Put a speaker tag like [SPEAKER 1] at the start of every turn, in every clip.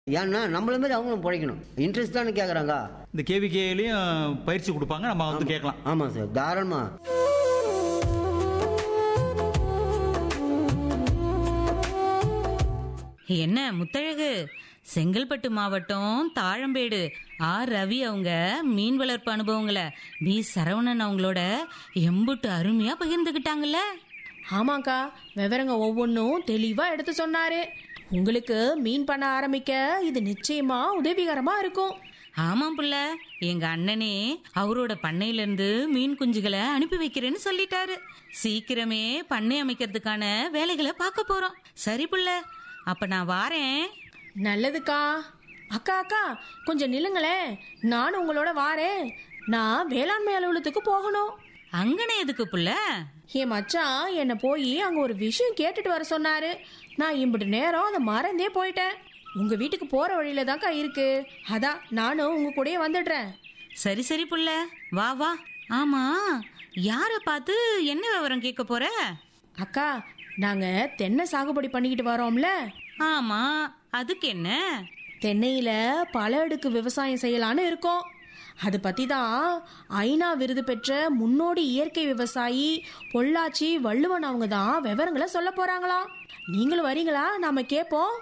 [SPEAKER 1] ஏன்னா நம்மள மாதிரி அவங்களும் பிழைக்கணும் இன்ட்ரெஸ்ட் தானே கேட்குறாங்க
[SPEAKER 2] இந்த கேவிகேலையும் பயிற்சி கொடுப்பாங்க நம்ம வந்து கேட்கலாம்
[SPEAKER 1] ஆமாம் சார் தாராளமாக
[SPEAKER 3] என்ன முத்தழகு செங்கல்பட்டு மாவட்டம் தாழம்பேடு ஆர் ரவி அவங்க மீன் வளர்ப்பு அனுபவங்களை பி சரவணன் அவங்களோட எம்புட்டு அருமையா பகிர்ந்துகிட்டாங்கல்ல
[SPEAKER 4] ஆமாக்கா விவரங்க ஒவ்வொன்றும் தெளிவா எடுத்து சொன்னாரு உங்களுக்கு மீன் பண்ண ஆரம்பிக்க இது நிச்சயமா உதவிகரமா இருக்கும்
[SPEAKER 3] ஆமாம் புள்ள எங்க அண்ணனே அவரோட பண்ணையில இருந்து மீன் குஞ்சுகளை அனுப்பி வைக்கிறேன்னு சொல்லிட்டாரு சீக்கிரமே பண்ணை அமைக்கிறதுக்கான வேலைகளை பார்க்க போறோம் சரி புள்ள அப்ப நான் வாரேன்
[SPEAKER 4] நல்லதுக்கா அக்கா அக்கா கொஞ்சம் நில்லுங்களேன் நானும் உங்களோட வாரேன் நான் வேளாண்மை அலுவலகத்துக்கு போகணும்
[SPEAKER 3] அங்கனே எதுக்கு புள்ள
[SPEAKER 4] என் மச்சான் என்னை போய் அங்க ஒரு விஷயம் கேட்டுட்டு வர சொன்னாரு நான் இம்பிட்டு நேரம் அதை மறந்தே போயிட்டேன் உங்க வீட்டுக்கு போற வழியில தான்க்கா இருக்கு அதான் நானும் உங்க கூடயே வந்துடுறேன்
[SPEAKER 3] சரி சரி புள்ள வா வா ஆமா யார பார்த்து என்ன விவரம் கேட்க போற
[SPEAKER 4] அக்கா நாங்க தென்னை சாகுபடி பண்ணிக்கிட்டு வரோம்ல
[SPEAKER 3] ஆமா அதுக்கு என்ன
[SPEAKER 4] தென்னையில பல அடுக்கு விவசாயம் செய்யலான்னு இருக்கோம் அது பத்தி தான் ஐநா விருது பெற்ற முன்னோடி இயற்கை விவசாயி பொள்ளாச்சி வள்ளுவன் அவங்க தான் விவரங்களை சொல்ல போறாங்களாம் நீங்களும் வரீங்களா நாம கேட்போம்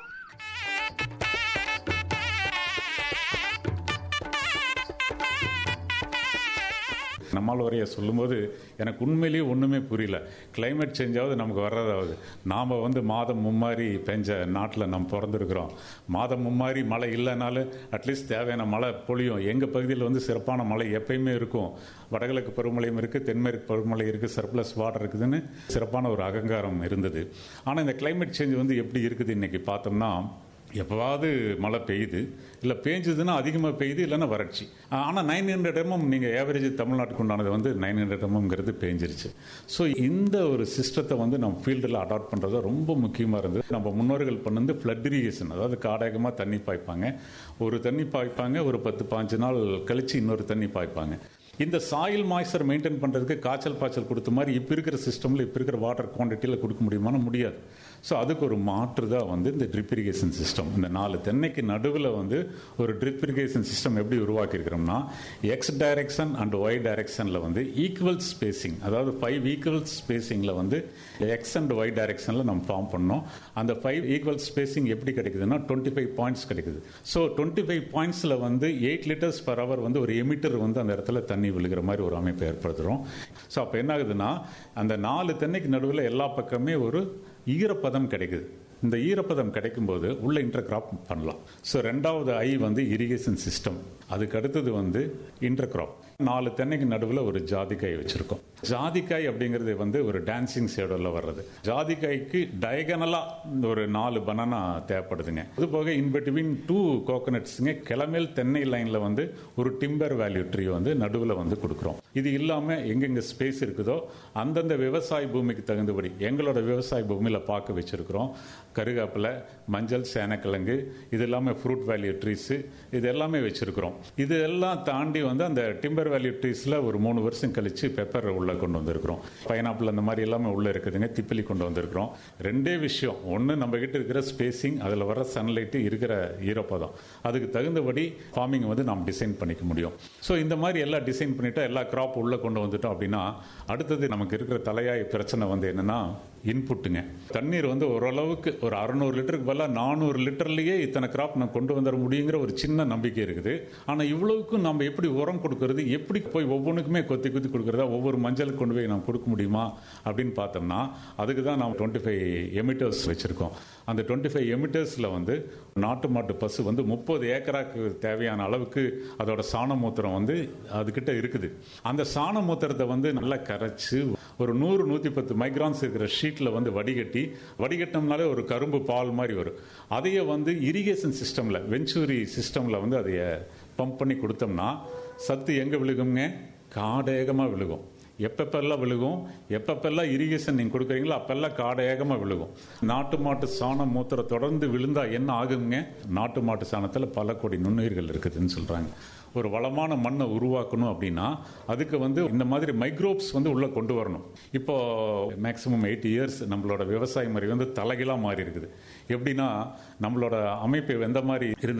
[SPEAKER 5] நம்மால் வரைய சொல்லும்போது எனக்கு உண்மையிலேயே ஒன்றுமே புரியல climate சேஞ்சாவது நமக்கு வர்றதாவது நாம் வந்து மாதம் மும்மாரி பெஞ்ச நாட்டில் நம்ம பிறந்திருக்கிறோம் மாதம் மும்மாரி மழை இல்லைனாலும் அட்லீஸ்ட் தேவையான மழை பொழியும் எங்கள் பகுதியில் வந்து சிறப்பான மழை எப்பயுமே இருக்கும் வடகிழக்கு பருவமழையும் இருக்குது தென்மேற்கு பருவமழை இருக்குது சர்ப்ளஸ் வாட்டர் இருக்குதுன்னு சிறப்பான ஒரு அகங்காரம் இருந்தது ஆனால் இந்த climate சேஞ்ச் வந்து எப்படி இருக்குது இன்னைக்கு பார்த்தோம்னா எப்போவாவது மழை பெய்யுது இல்லை பேஞ்சுதுன்னா அதிகமாக பெய்யுது இல்லைன்னா வறட்சி ஆனால் நைன் ஹண்ட்ரட் எம்எம் நீங்கள் ஏவரேஜ் தமிழ்நாட்டுக்கு உண்டானது வந்து நைன் ஹண்ட்ரட் எம்எம்ங்கிறது பேஞ்சிருச்சு ஸோ இந்த ஒரு சிஸ்டத்தை வந்து நம்ம ஃபீல்டில் அடாப்ட் பண்ணுறது ரொம்ப முக்கியமாக இருந்தது நம்ம முன்னோர்கள் பண்ணது ஃப்ளட் இரிகேஷன் அதாவது காடகமாக தண்ணி பாய்ப்பாங்க ஒரு தண்ணி பாய்ப்பாங்க ஒரு பத்து பாஞ்சு நாள் கழிச்சு இன்னொரு தண்ணி பாய்ப்பாங்க இந்த சாயில் மாய்ச்சர் மெயின்டைன் பண்ணுறதுக்கு காய்ச்சல் பாய்ச்சல் கொடுத்த மாதிரி இப்போ இருக்கிற சிஸ்டமில் இப்போ இருக்கிற வாட்டர் குவான்டிட்டியில் கொடுக்க முடியுமான்னு முடியாது ஸோ அதுக்கு ஒரு மாற்று தான் வந்து இந்த ட்ரிப் இரிகேஷன் சிஸ்டம் இந்த நாலு தென்னைக்கு நடுவில் வந்து ஒரு ட்ரிப் இரிகேஷன் சிஸ்டம் எப்படி உருவாக்கியிருக்கிறோம்னா எக்ஸ் டைரக்ஷன் அண்ட் ஒய் டைரக்ஷனில் வந்து ஈக்குவல் ஸ்பேசிங் அதாவது ஃபைவ் ஈக்குவல் ஸ்பேசிங்கில் வந்து எக்ஸ் அண்ட் ஒய் டைரக்ஷனில் நம்ம ஃபார்ம் பண்ணோம் அந்த ஃபைவ் ஈக்குவல் ஸ்பேசிங் எப்படி கிடைக்குதுன்னா டுவெண்ட்டி ஃபைவ் பாயிண்ட்ஸ் கிடைக்குது ஸோ டுவெண்ட்டி ஃபைவ் பாயிண்ட்ஸில் வந்து எயிட் லிட்டர்ஸ் பர் ஹவர் வந்து ஒரு எமிட்டர் வந்து அந்த இடத்துல தண்ணி விழுகிற மாதிரி ஒரு அமைப்பை ஏற்படுத்துகிறோம் ஸோ அப்போ என்ன ஆகுதுன்னா அந்த நாலு தென்னைக்கு நடுவில் எல்லா பக்கமே ஒரு ஈரப்பதம் கிடைக்குது இந்த ஈரப்பதம் கிடைக்கும்போது உள்ள இன்டர் கிராப் பண்ணலாம் ஸோ ரெண்டாவது ஐ வந்து இரிகேஷன் சிஸ்டம் அதுக்கு அடுத்தது வந்து இன்டர் கிராப் நாலு தென்னைக்கு நடுவில் ஒரு ஜாதிக்காய் வச்சிருக்கோம் ஜாதிக்காய் அப்படிங்கிறது வந்து ஒரு டான்சிங் ஷேடோவில் வர்றது ஜாதிக்காய்க்கு டயகனலாக ஒரு நாலு பனானா தேவைப்படுதுங்க அது போக இன் பிட்வீன் டூ கோகனட்ஸுங்க கிளமேல் தென்னை லைனில் வந்து ஒரு டிம்பர் வேல்யூ ட்ரீ வந்து நடுவில் வந்து கொடுக்குறோம் இது இல்லாமல் எங்கெங்கே ஸ்பேஸ் இருக்குதோ அந்தந்த விவசாய பூமிக்கு தகுந்தபடி எங்களோட விவசாய பூமியில் பார்க்க வச்சிருக்கிறோம் கருகாப்பில் மஞ்சள் சேனக்கிழங்கு இது எல்லாமே ஃப்ரூட் வேல்யூ ட்ரீஸு இது எல்லாமே வச்சிருக்கிறோம் இது எல்லாம் தாண்டி வந்து அந்த டிம்பர் வேல்யூ ட்ரீஸில் ஒரு மூணு வருஷம் கழிச்சு பெப்பர் உள்ள கொண்டு வந்திருக்கிறோம் பைனாப்பிள் அந்த மாதிரி எல்லாமே உள்ள இருக்குதுங்க திப்பிலி கொண்டு வந்திருக்கிறோம் ரெண்டே விஷயம் ஒன்று நம்ம கிட்ட இருக்கிற ஸ்பேசிங் அதில் வர சன்லைட்டு இருக்கிற ஈரப்பதம் அதுக்கு தகுந்தபடி ஃபார்மிங் வந்து நாம் டிசைன் பண்ணிக்க முடியும் ஸோ இந்த மாதிரி எல்லாம் டிசைன் பண்ணிட்டா எல்லா கிராப் உள்ள கொண்டு வந்துட்டோம் அப்படின்னா அடுத்தது நமக்கு இருக்கிற தலையாய பிரச்சனை வந்து என்னன்னா இன்புட்டுங்க தண்ணீர் வந்து ஓரளவுக்கு ஒரு அறுநூறு லிட்டருக்கு பதிலாக நானூறு லிட்டர்லயே இத்தனை கிராப் நம்ம கொண்டு வந்துட முடியுங்கிற ஒரு சின்ன நம்பிக்கை இருக்குது ஆனால் இவ்வளவுக்கும் நம்ம எப்படி உரம் கொடுக்கறது எப்படி போய் ஒவ்வொன்றுக்குமே கொத்தி கொத்தி கொடுக்கறதா ஒவ்வொரு மஞ்சளுக்கு கொண்டு போய் நம்ம கொடுக்க முடியுமா அப்படின்னு பார்த்தோம்னா அதுக்கு தான் நம்ம டுவெண்ட்டி ஃபைவ் எமிட்டர்ஸ் வச்சிருக்கோம் அந்த டுவெண்ட்டி ஃபைவ் எமிட்டர்ஸில் வந்து நாட்டு மாட்டு பசு வந்து முப்பது ஏக்கராக்கு தேவையான அளவுக்கு அதோட சாண மூத்திரம் வந்து அதுகிட்ட இருக்குது அந்த சாண மூத்திரத்தை வந்து நல்லா கரைச்சு ஒரு நூறு நூற்றி பத்து மைக்ரான்ஸ் இருக்கிற ஷீட்டில் வந்து வடிகட்டி வடிகட்டினோம்னாலே ஒரு கரும்பு பால் மாதிரி வரும் அதையே வந்து இரிகேஷன் சிஸ்டமில் வெஞ்சூரி சிஸ்டமில் வந்து அதைய பம்ப் பண்ணி கொடுத்தோம்னா சத்து எங்கே விழுகுங்க காடேகமாக விழுகும் எப்பப்பெல்லாம் விழுகும் எப்பப்பெல்லாம் இரிகேஷன் நீங்கள் கொடுக்குறீங்களோ அப்பெல்லாம் காடையகமாக விழுகும் நாட்டு மாட்டு சாணம் மூத்திர தொடர்ந்து விழுந்தா என்ன ஆகுங்க நாட்டு மாட்டு சாணத்தில் பல கோடி நுண்ணுயிர்கள் இருக்குதுன்னு சொல்கிறாங்க ஒரு வளமான மண்ணை உருவாக்கணும் அப்படின்னா அதுக்கு வந்து இந்த மாதிரி மைக்ரோப்ஸ் வந்து உள்ள கொண்டு வரணும் இப்போ மேக்ஸிமம் எயிட் இயர்ஸ் நம்மளோட விவசாய முறை வந்து தலைகீழாக மாறி இருக்குது எப்படின்னா நம்மளோட அமைப்பு எந்த மாதிரி இருந்த